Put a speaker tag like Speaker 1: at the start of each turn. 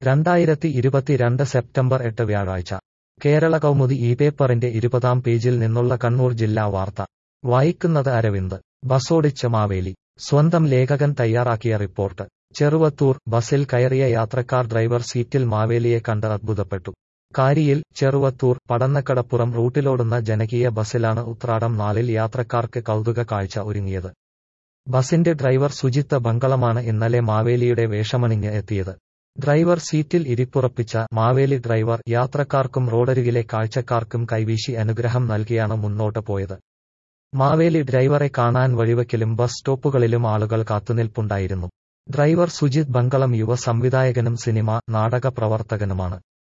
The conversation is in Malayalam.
Speaker 1: രണ്ടായിരത്തി ഇരുപത്തിരണ്ട് സെപ്റ്റംബർ എട്ട് വ്യാഴാഴ്ച കേരള കൗമുദി ഈ പേപ്പറിന്റെ ഇരുപതാം പേജിൽ നിന്നുള്ള കണ്ണൂർ ജില്ലാ വാർത്ത വായിക്കുന്നത് അരവിന്ദ് ബസോടിച്ച മാവേലി സ്വന്തം ലേഖകൻ തയ്യാറാക്കിയ റിപ്പോർട്ട് ചെറുവത്തൂർ ബസിൽ കയറിയ യാത്രക്കാർ ഡ്രൈവർ സീറ്റിൽ മാവേലിയെ കണ്ട് അത്ഭുതപ്പെട്ടു കാരിയിൽ ചെറുവത്തൂർ പടന്നക്കടപ്പുറം റൂട്ടിലോടുന്ന ജനകീയ ബസിലാണ് ഉത്രാടം നാലിൽ യാത്രക്കാർക്ക് കൗതുക കാഴ്ച ഒരുങ്ങിയത് ബസിന്റെ ഡ്രൈവർ സുജിത്ത ബംഗളമാണ് ഇന്നലെ മാവേലിയുടെ വേഷമണിഞ്ഞ് എത്തിയത് ഡ്രൈവർ സീറ്റിൽ ഇരിപ്പുറപ്പിച്ച മാവേലി ഡ്രൈവർ യാത്രക്കാർക്കും റോഡരികിലെ കാഴ്ചക്കാർക്കും കൈവീശി അനുഗ്രഹം നൽകിയാണ് മുന്നോട്ട് പോയത് മാവേലി ഡ്രൈവറെ കാണാൻ വഴിവെക്കലും ബസ് സ്റ്റോപ്പുകളിലും ആളുകൾ കാത്തുനിൽപ്പുണ്ടായിരുന്നു ഡ്രൈവർ സുജിത് ബംഗളം യുവ സംവിധായകനും സിനിമ നാടക പ്രവർത്തകനുമാണ്